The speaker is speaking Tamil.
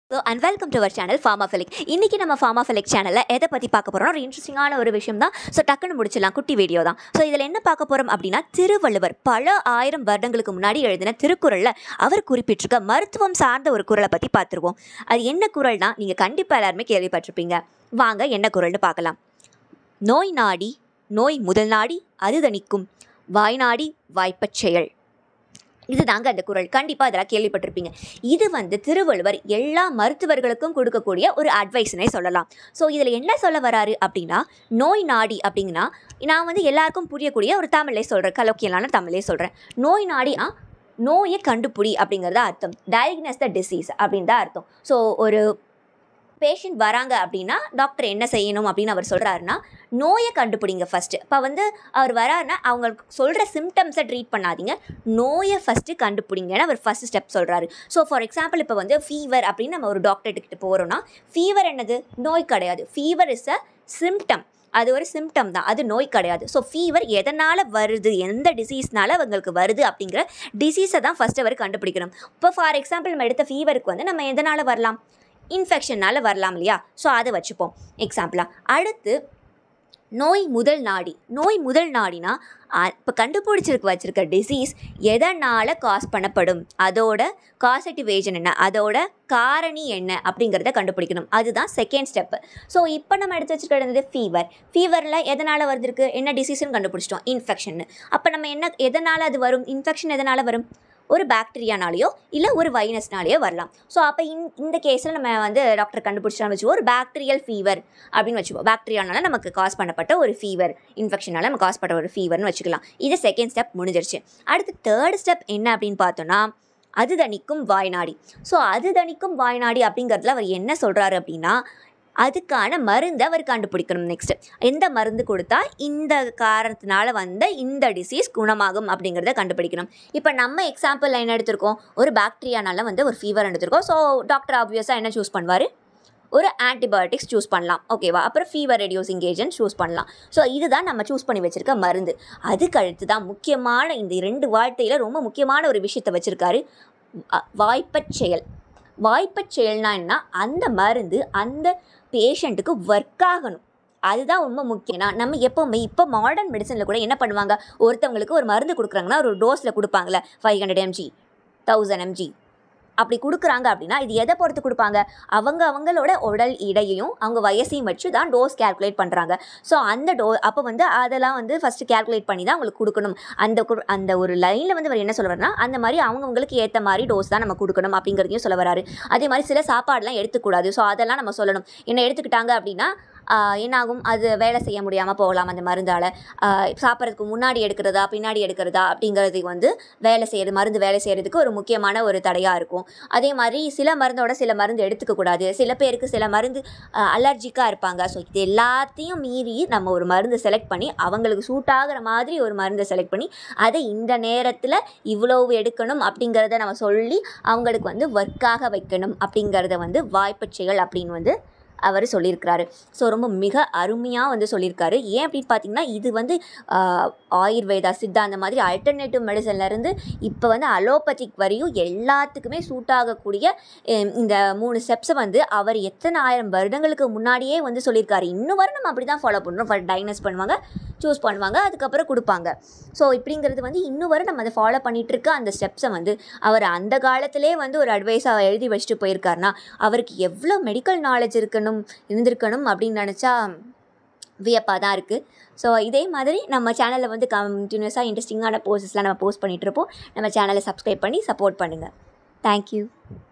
so and welcome to our channel Pharmaphilic இன்றைக்கி நம்ம ஃபார்மாஃபிலிக் சேனலில் எதை பற்றி பார்க்க போகிறோம் ஒரு இன்ட்ரெஸ்டிங்கான ஒரு விஷயம் தான் ஸோ டக்குன்னு முடிச்சிடலாம் குட்டி வீடியோ தான் ஸோ இதில் என்ன பார்க்க போகிறோம் அப்படின்னா திருவள்ளுவர் பல ஆயிரம் வருடங்களுக்கு முன்னாடி எழுதின திருக்குறளில் அவர் குறிப்பிட்டிருக்க மருத்துவம் சார்ந்த ஒரு குறளை பற்றி பார்த்துருவோம் அது என்ன குறள்னா நீங்கள் கண்டிப்பாக எல்லாருமே கேள்விப்பட்டிருப்பீங்க வாங்க என்ன குறள்னு பார்க்கலாம் நோய் நாடி நோய் முதல் நாடி அது தணிக்கும் வாய் நாடி வாய்ப்பச் செயல் இதுதாங்க அந்த குறள் கண்டிப்பாக அதெல்லாம் கேள்விப்பட்டிருப்பீங்க இது வந்து திருவள்ளுவர் எல்லா மருத்துவர்களுக்கும் கொடுக்கக்கூடிய ஒரு அட்வைஸ்னே சொல்லலாம் ஸோ இதில் என்ன சொல்ல வராரு அப்படின்னா நோய் நாடி அப்படிங்கன்னா நான் வந்து எல்லாருக்கும் புரியக்கூடிய ஒரு தமிழே சொல்கிறேன் கலோக்கியலான தமிழே சொல்கிறேன் நோய் நாடினா நோயை கண்டுபிடி அப்படிங்கிறது அர்த்தம் டயக்னஸ் த டிசீஸ் அப்படின்னு தான் அர்த்தம் ஸோ ஒரு பேஷண்ட் வராங்க அப்படின்னா டாக்டர் என்ன செய்யணும் அப்படின்னு அவர் சொல்கிறாருன்னா நோயை கண்டுபிடிங்க ஃபஸ்ட்டு இப்போ வந்து அவர் வராருன்னா அவங்க சொல்கிற சிம்டம்ஸை ட்ரீட் பண்ணாதீங்க நோயை ஃபஸ்ட்டு கண்டுபிடிங்கன்னு அவர் ஃபஸ்ட் ஸ்டெப் சொல்கிறாரு ஸோ ஃபார் எக்ஸாம்பிள் இப்போ வந்து ஃபீவர் அப்படின்னு நம்ம ஒரு டாக்டர்கிட்ட போகிறோன்னா ஃபீவர் என்னது நோய் கிடையாது ஃபீவர் இஸ் அ சிம்டம் அது ஒரு சிம்டம் தான் அது நோய் கிடையாது ஸோ ஃபீவர் எதனால் வருது எந்த டிசீஸ்னால அவங்களுக்கு வருது அப்படிங்கிற டிசீஸை தான் ஃபஸ்ட் அவர் கண்டுபிடிக்கணும் இப்போ ஃபார் எக்ஸாம்பிள் நம்ம எடுத்த ஃபீவருக்கு வந்து நம்ம எதனால் வரலாம் இன்ஃபெக்ஷனால் வரலாம் இல்லையா ஸோ அதை வச்சுப்போம் எக்ஸாம்பிளாக அடுத்து நோய் முதல் நாடி நோய் முதல் நாடினா இப்போ கண்டுபிடிச்சிருக்கு வச்சிருக்க டிசீஸ் எதனால் காஸ் பண்ணப்படும் அதோட காசட்டிவ் ஏஜன் என்ன அதோட காரணி என்ன அப்படிங்கிறத கண்டுபிடிக்கணும் அதுதான் செகண்ட் ஸ்டெப்பு ஸோ இப்போ நம்ம எடுத்து வச்சுருக்கிறது ஃபீவர் ஃபீவரில் எதனால் வருதுருக்கு என்ன டிசீஸ்னு கண்டுபிடிச்சிட்டோம் இன்ஃபெக்ஷன் அப்போ நம்ம என்ன எதனால் அது வரும் இன்ஃபெக்ஷன் எதனால் வரும் ஒரு பாக்டீரியானாலேயோ இல்லை ஒரு வைரஸ்னாலேயோ வரலாம் ஸோ அப்போ இந் இந்த கேஸில் நம்ம வந்து டாக்டர் கண்டுபிடிச்சா வச்சுப்போம் ஒரு பாக்டீரியல் ஃபீவர் அப்படின்னு வச்சுப்போம் பாக்டீரியானால நமக்கு காஸ் பண்ணப்பட்ட ஒரு ஃபீவர் இன்ஃபெக்ஷனால் நம்ம காஸ் பண்ண ஒரு ஃபீவர்னு வச்சுக்கலாம் இது செகண்ட் ஸ்டெப் முடிஞ்சிருச்சு அடுத்து தேர்ட் ஸ்டெப் என்ன அப்படின்னு பார்த்தோன்னா அது தணிக்கும் வாய்நாடி ஸோ அது தணிக்கும் வாய்நாடி அப்படிங்கிறதுல அவர் என்ன சொல்கிறாரு அப்படின்னா அதுக்கான மருந்தை அவர் கண்டுபிடிக்கணும் நெக்ஸ்ட் எந்த மருந்து கொடுத்தா இந்த காரணத்தினால வந்த இந்த டிசீஸ் குணமாகும் அப்படிங்கிறத கண்டுபிடிக்கணும் இப்போ நம்ம எக்ஸாம்பிள் என்ன எடுத்திருக்கோம் ஒரு பாக்டீரியானால வந்து ஒரு ஃபீவர் எடுத்திருக்கோம் ஸோ டாக்டர் ஆப்வியஸாக என்ன சூஸ் பண்ணுவார் ஒரு ஆன்டிபயோட்டிக்ஸ் சூஸ் பண்ணலாம் ஓகேவா அப்புறம் ஃபீவர் ரெடியூசிங் ஏஜென்ட் சூஸ் பண்ணலாம் ஸோ இதுதான் நம்ம சூஸ் பண்ணி வச்சுருக்க மருந்து அதுக்கு அடுத்து தான் முக்கியமான இந்த இரண்டு வார்த்தையில் ரொம்ப முக்கியமான ஒரு விஷயத்தை வச்சுருக்காரு வாய்ப்பச் செயல் வாய்ப்பச் செயல்னா என்ன அந்த மருந்து அந்த பேஷண்ட்டுக்கு ஒர்க் ஆகணும் அதுதான் ரொம்ப முக்கியம்னா நம்ம எப்போவுமே இப்போ மாடர்ன் மெடிசனில் கூட என்ன பண்ணுவாங்க ஒருத்தவங்களுக்கு ஒரு மருந்து கொடுக்குறாங்கன்னா ஒரு டோஸில் கொடுப்பாங்களே five hundred mg thousand mg அப்படி கொடுக்குறாங்க அப்படின்னா இது எதை பொறுத்து கொடுப்பாங்க அவங்க அவங்களோட உடல் இடையையும் அவங்க வயசையும் வச்சு தான் டோஸ் கேல்குலேட் பண்ணுறாங்க ஸோ அந்த டோ அப்போ வந்து அதெல்லாம் வந்து ஃபஸ்ட்டு கேல்குலேட் பண்ணி தான் அவங்களுக்கு கொடுக்கணும் அந்த கு- அந்த ஒரு லைனில் வந்து அவர் என்ன சொல்ல வர்றாருன்னா அந்த மாதிரி அவங்கவுங்களுக்கு ஏற்ற மாதிரி டோஸ் தான் நம்ம கொடுக்கணும் அப்படிங்கிறதையும் சொல்ல வராரு அதே மாதிரி சில சாப்பாடுலாம் எடுத்துக்கூடாது ஸோ அதெல்லாம் நம்ம சொல்லணும் என்ன எடுத்துக்கிட்டாங்க அப்படின்னா ஆஹ் என்னாகும் அது வேலை செய்ய முடியாமல் போகலாம் அந்த மருந்தால் சாப்பிட்றதுக்கு முன்னாடி எடுக்கிறதா பின்னாடி எடுக்கிறதா அப்படிங்கிறது வந்து வேலை செய்கிறது மருந்து வேலை செய்கிறதுக்கு ஒரு முக்கியமான ஒரு தடையாக இருக்கும் அதே மாதிரி சில மருந்தோட சில மருந்து எடுத்துக்க கூடாது சில பேருக்கு சில மருந்து அலர்ஜிக்காக இருப்பாங்க ஸோ இது எல்லாத்தையும் மீறி நம்ம ஒரு மருந்து செலக்ட் பண்ணி அவங்களுக்கு சூட் ஆகிற மாதிரி ஒரு மருந்தை செலக்ட் பண்ணி அதை இந்த நேரத்தில் இவ்வளவு எடுக்கணும் அப்படிங்கிறத நம்ம சொல்லி அவங்களுக்கு வந்து ஒர்க்காக வைக்கணும் அப்படிங்கிறத வந்து வாய்ப்பச்சைகள் அப்படின்னு வந்து அவர் சொல்லியிருக்கிறாரு ஸோ ரொம்ப மிக அருமையாக வந்து சொல்லியிருக்காரு ஏன் அப்படின்னு பார்த்தீங்கன்னா இது வந்து ஆஹ், ஆயுர்வேதா சித்தா அந்த மாதிரி அல்டர்னேட்டிவ் மெடிசன்லேருந்து இப்போ வந்து அலோபதிக் வரையும் எல்லாத்துக்குமே சூட் ஆகக்கூடிய ஹம், இந்த மூணு ஸ்டெப்ஸை வந்து அவர் எத்தனை ஆயிரம் வருடங்களுக்கு முன்னாடியே வந்து சொல்லியிருக்காரு இன்னும் வரை நம்ம அப்படி தான் ஃபாலோ பண்ணுறோம் ஃபர்ஸ்ட் டைனஸ் பண்ணுவாங்க சூஸ் பண்ணுவாங்க அதுக்கப்புறம் கொடுப்பாங்க ஸோ இப்படிங்கிறது வந்து இன்னும் வரை நம்ம அதை ஃபாலோ பண்ணிகிட்டு இருக்க அந்த ஸ்டெப்ஸை வந்து அவர் அந்த காலத்திலே வந்து ஒரு அட்வைஸாக எழுதி வச்சுட்டு போயிருக்காருன்னா அவருக்கு எவ்வளோ மெடிக்கல் நாலேஜ் இருக்கணும் இருந்திருக்கணும் அப்படின்னு நினச்சா வியப்பாக தான் இருக்குது ஸோ இதே மாதிரி நம்ம சேனலில் வந்து கண்டினியூஸாக இன்ட்ரெஸ்டிங்கான போஸ்ட்ஸ்லாம் நம்ம போஸ்ட் பண்ணிகிட்ருப்போம் நம்ம சேனலை சப்ஸ்கிரைப் பண்ணி சப்போர்ட் பண்ணுங்கள் தேங்க்யூ